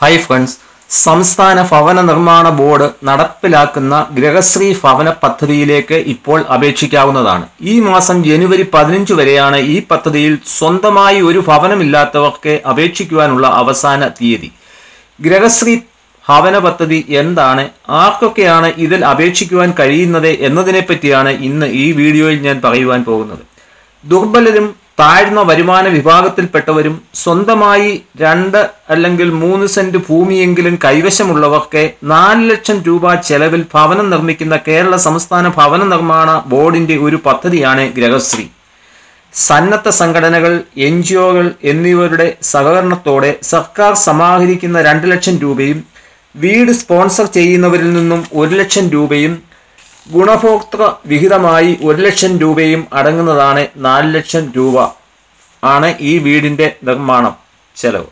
hi friends സംസ്ഥാന ഭവന നിർമ്മാണ ബോർഡ് നടപ്പിലാക്കുന്ന ഗൃഹശ്രീ ഭവന പദ്ധതിയിലേക്ക് ഇപ്പോൾ അപേക്ഷിക്കാവുന്നതാണ് ഈ മാസം ജനുവരി പതിനഞ്ച് വരെയാണ് ഈ പദ്ധതിയിൽ സ്വന്തമായി ഒരു ഭവനമില്ലാത്തവർക്ക് അപേക്ഷിക്കുവാനുള്ള അവസാന തീയതി ഗൃഹശ്രീ ഭവന പദ്ധതി എന്താണ് ആർക്കൊക്കെയാണ് ഇതിൽ അപേക്ഷിക്കുവാൻ കഴിയുന്നത് എന്നതിനെ പറ്റിയാണ് ഇന്ന് ഈ വീഡിയോയിൽ ഞാൻ പറയുവാൻ പോകുന്നത് ദുർബലരും താഴ്ന്ന വരുമാന വിഭാഗത്തിൽപ്പെട്ടവരും സ്വന്തമായി രണ്ട് അല്ലെങ്കിൽ മൂന്ന് സെന്റ് ഭൂമിയെങ്കിലും കൈവശമുള്ളവർക്ക് നാല് ലക്ഷം രൂപ ചെലവിൽ ഭവനം നിർമ്മിക്കുന്ന കേരള സംസ്ഥാന ഭവന നിർമ്മാണ ബോർഡിന്റെ ഒരു പദ്ധതിയാണ് ഗൃഹശ്രീ സന്നദ്ധ സംഘടനകൾ എൻ ജി ഒകൾ എന്നിവരുടെ സഹകരണത്തോടെ സർക്കാർ സമാഹരിക്കുന്ന രണ്ട് ലക്ഷം രൂപയും വീട് സ്പോൺസർ ചെയ്യുന്നവരിൽ നിന്നും ഒരു ലക്ഷം രൂപയും ഗുണഭോക്തൃ വിഹിതമായി ഒരു ലക്ഷം രൂപയും അടങ്ങുന്നതാണ് നാല് ലക്ഷം രൂപ ആണ് ഈ വീടിന്റെ നിർമ്മാണം ചെലവ്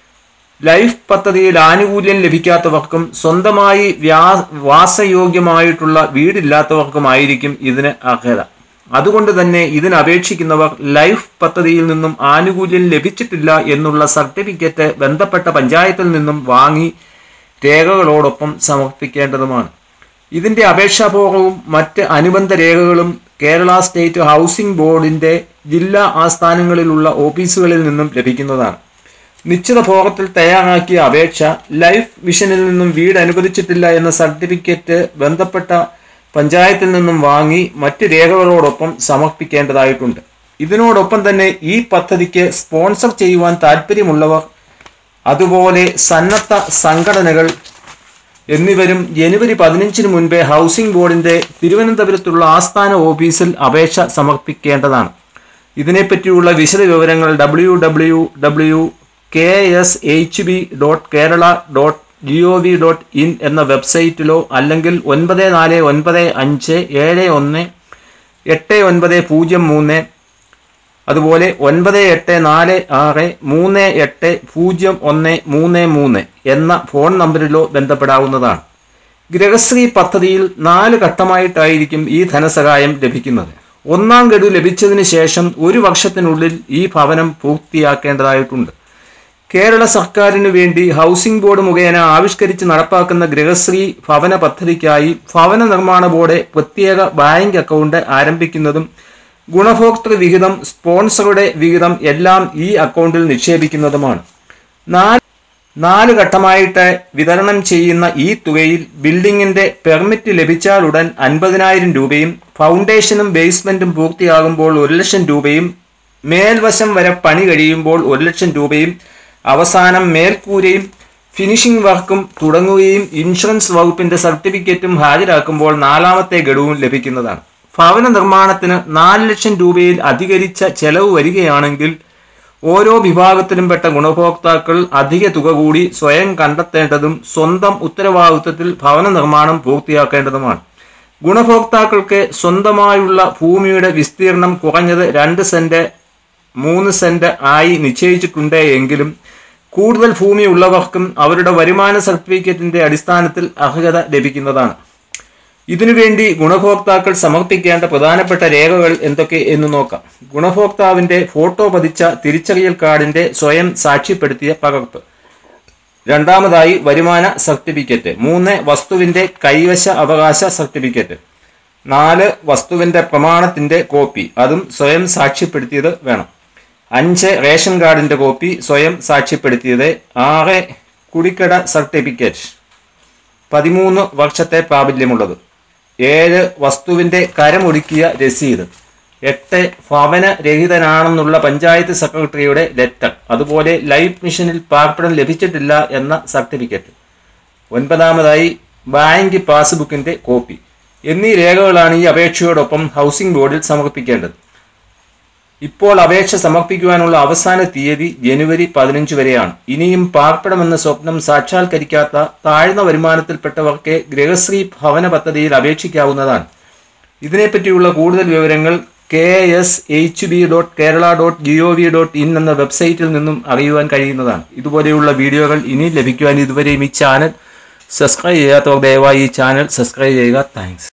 ലൈഫ് പദ്ധതിയിൽ ആനുകൂല്യം ലഭിക്കാത്തവർക്കും സ്വന്തമായി വ്യാ വാസയോഗ്യമായിട്ടുള്ള വീടില്ലാത്തവർക്കുമായിരിക്കും ഇതിന് അർഹത അതുകൊണ്ട് തന്നെ ഇതിന് അപേക്ഷിക്കുന്നവർ ലൈഫ് പദ്ധതിയിൽ നിന്നും ആനുകൂല്യം ലഭിച്ചിട്ടില്ല എന്നുള്ള സർട്ടിഫിക്കറ്റ് ബന്ധപ്പെട്ട പഞ്ചായത്തിൽ നിന്നും വാങ്ങി രേഖകളോടൊപ്പം സമർപ്പിക്കേണ്ടതുമാണ് ഇതിന്റെ അപേക്ഷാപൂർവവും മറ്റ് അനുബന്ധ രേഖകളും കേരള സ്റ്റേറ്റ് ഹൗസിംഗ് ബോർഡിന്റെ ജില്ലാ ആസ്ഥാനങ്ങളിലുള്ള ഓഫീസുകളിൽ നിന്നും ലഭിക്കുന്നതാണ് നിശ്ചിത ഫോറത്തിൽ തയ്യാറാക്കിയ അപേക്ഷ ലൈഫ് മിഷനിൽ നിന്നും വീട് അനുവദിച്ചിട്ടില്ല എന്ന സർട്ടിഫിക്കറ്റ് ബന്ധപ്പെട്ട പഞ്ചായത്തിൽ നിന്നും വാങ്ങി മറ്റ് രേഖകളോടൊപ്പം സമർപ്പിക്കേണ്ടതായിട്ടുണ്ട് ഇതിനോടൊപ്പം തന്നെ ഈ പദ്ധതിക്ക് സ്പോൺസർ ചെയ്യുവാൻ താല്പര്യമുള്ളവർ അതുപോലെ സന്നദ്ധ സംഘടനകൾ എന്നിവരും ജനുവരി പതിനഞ്ചിന് മുൻപേ ഹൗസിംഗ് ബോർഡിന്റെ തിരുവനന്തപുരത്തുള്ള ആസ്ഥാന ഓഫീസിൽ അപേക്ഷ സമർപ്പിക്കേണ്ടതാണ് ഇതിനെപ്പറ്റിയുള്ള വിശദ വിവരങ്ങൾ W W W K S H B dot Kerala dot G O V dot in എന്ന വെബ്സൈറ്റിലോ അല്ലെങ്കിൽ ഒൻപത് നാല് ഒൻപത് അഞ്ച് ഏഴ് ഒന്ന് എട്ട് ഒൻപത് പൂജ്യം മൂന്ന് അതുപോലെ ഒൻപത് എട്ട് നാല് ആറ് മൂന്ന് എട്ട് പൂജ്യം ഒന്ന് മൂന്ന് മൂന്ന് എന്ന ഫോൺ നമ്പറിലോ ബന്ധപ്പെടാവുന്നതാണ് ഗൃഹശ്രീ പദ്ധതിയിൽ നാല് ഘട്ടമായിട്ടായിരിക്കും ഈ ധനസഹായം ലഭിക്കുന്നത് ഒന്നാം ഗഡു ലഭിച്ചതിന് ശേഷം ഒരു വർഷത്തിനുള്ളിൽ ഈ ഭവനം പൂർത്തിയാക്കേണ്ടതായിട്ടുണ്ട് കേരള സർക്കാരിനു വേണ്ടി ഹൗസിംഗ് ബോർഡ് മുഖേന ആവിഷ്കരിച്ച് നടപ്പാക്കുന്ന ഗൃഹശ്രീ ഭവന പദ്ധതിക്കായി ഭവന നിർമ്മാണ ബോർഡ് പ്രത്യേക ബാങ്ക് അക്കൗണ്ട് ആരംഭിക്കുന്നതും ഗുണഭോക്തൃ വിഹിതം സ്പോൺസറുടെ വിഹിതം എല്ലാം ഈ അക്കൗണ്ടിൽ നിക്ഷേപിക്കുന്നതുമാണ് നാല് നാല് ഘട്ടമായിട്ട് വിതരണം ചെയ്യുന്ന ഈ തുകയിൽ ബിൽഡിങ്ങിന്റെ പെർമിറ്റ് ലഭിച്ചാലുടൻ അൻപതിനായിരം രൂപയും ഫൗണ്ടേഷനും ബേസ്മെന്റും പൂർത്തിയാകുമ്പോൾ ഒരു ലക്ഷം രൂപയും മേൽവശം വരെ പണി കഴിയുമ്പോൾ ഒരു ലക്ഷം രൂപയും അവസാനം മേൽക്കൂരയും ഫിനിഷിംഗ് വർക്കും തുടങ്ങുകയും ഇൻഷുറൻസ് വകുപ്പിന്റെ സർട്ടിഫിക്കറ്റും ഹാജരാക്കുമ്പോൾ നാലാമത്തെ ഗഡുവും ലഭിക്കുന്നതാണ് ഭവന നിർമ്മാണത്തിന് നാല് ലക്ഷം രൂപയിൽ അധികരിച്ച ചെലവ് വരികയാണെങ്കിൽ ഓരോ വിഭാഗത്തിലും പെട്ട ഗുണഭോക്താക്കൾ അധിക തുക കൂടി സ്വയം കണ്ടെത്തേണ്ടതും സ്വന്തം ഉത്തരവാദിത്വത്തിൽ ഭവന നിർമ്മാണം പൂർത്തിയാക്കേണ്ടതുമാണ് ഗുണഭോക്താക്കൾക്ക് സ്വന്തമായുള്ള ഭൂമിയുടെ വിസ്തീർണം കുറഞ്ഞത് രണ്ട് സെന്റ് മൂന്ന് സെന്റ് ആയി നിശ്ചയിച്ചിട്ടുണ്ട് എങ്കിലും കൂടുതൽ ഭൂമി ഉള്ളവർക്കും അവരുടെ വരുമാന സർട്ടിഫിക്കറ്റിന്റെ അടിസ്ഥാനത്തിൽ അർഹത ലഭിക്കുന്നതാണ് ഇതിനുവേണ്ടി ഗുണഭോക്താക്കൾ സമർപ്പിക്കേണ്ട പ്രധാനപ്പെട്ട രേഖകൾ എന്തൊക്കെ എന്ന് നോക്കാം ഗുണഭോക്താവിന്റെ ഫോട്ടോ പതിച്ച തിരിച്ചറിയൽ കാർഡിന്റെ സ്വയം സാക്ഷ്യപ്പെടുത്തിയ പകർപ്പ് രണ്ടാമതായി വരുമാന സർട്ടിഫിക്കറ്റ് മൂന്ന് വസ്തുവിന്റെ കൈവശ അവകാശ സർട്ടിഫിക്കറ്റ് നാല് വസ്തുവിന്റെ പ്രമാണത്തിന്റെ കോപ്പി അതും സ്വയം സാക്ഷ്യപ്പെടുത്തിയത് വേണം അഞ്ച് റേഷൻ കാർഡിന്റെ കോപ്പി സ്വയം സാക്ഷ്യപ്പെടുത്തിയത് ആറ് കുടിക്കട സർട്ടിഫിക്കറ്റ് പതിമൂന്ന് വർഷത്തെ പ്രാബല്യമുള്ളത് ഏഴ് വസ്തുവിന്റെ കരമൊടുക്കിയ രസീത് എട്ട് ഭവനരഹിതനാണെന്നുള്ള പഞ്ചായത്ത് സെക്രട്ടറിയുടെ ലെറ്റർ അതുപോലെ ലൈഫ് മിഷനിൽ പാർപ്പിടം ലഭിച്ചിട്ടില്ല എന്ന സർട്ടിഫിക്കറ്റ് ഒൻപതാമതായി ബാങ്ക് പാസ്ബുക്കിന്റെ കോപ്പി എന്നീ രേഖകളാണ് ഈ അപേക്ഷയോടൊപ്പം ഹൗസിംഗ് ബോർഡിൽ സമർപ്പിക്കേണ്ടത് ഇപ്പോൾ അപേക്ഷ സമർപ്പിക്കുവാനുള്ള അവസാന തീയതി ജനുവരി പതിനഞ്ച് വരെയാണ് ഇനിയും പാർപ്പിടമെന്ന സ്വപ്നം സാക്ഷാത്കരിക്കാത്ത താഴ്ന്ന വരുമാനത്തിൽപ്പെട്ടവർക്ക് ഗൃഹശ്രീ ഭവന പദ്ധതിയിൽ അപേക്ഷിക്കാവുന്നതാണ് ഇതിനെപ്പറ്റിയുള്ള കൂടുതൽ വിവരങ്ങൾ K S H B dot Kerala dot G O V dot in എന്ന വെബ്സൈറ്റിൽ നിന്നും അറിയുവാൻ കഴിയുന്നതാണ് ഇതുപോലെയുള്ള വീഡിയോകൾ ഇനി ലഭിക്കുവാൻ ഇതുവരെയും ഈ ചാനൽ സബ്സ്ക്രൈബ് ചെയ്യാത്തവർ ദയവായി ഈ ചാനൽ സബ്സ്ക്രൈബ് ചെയ്യുക താങ്ക്സ്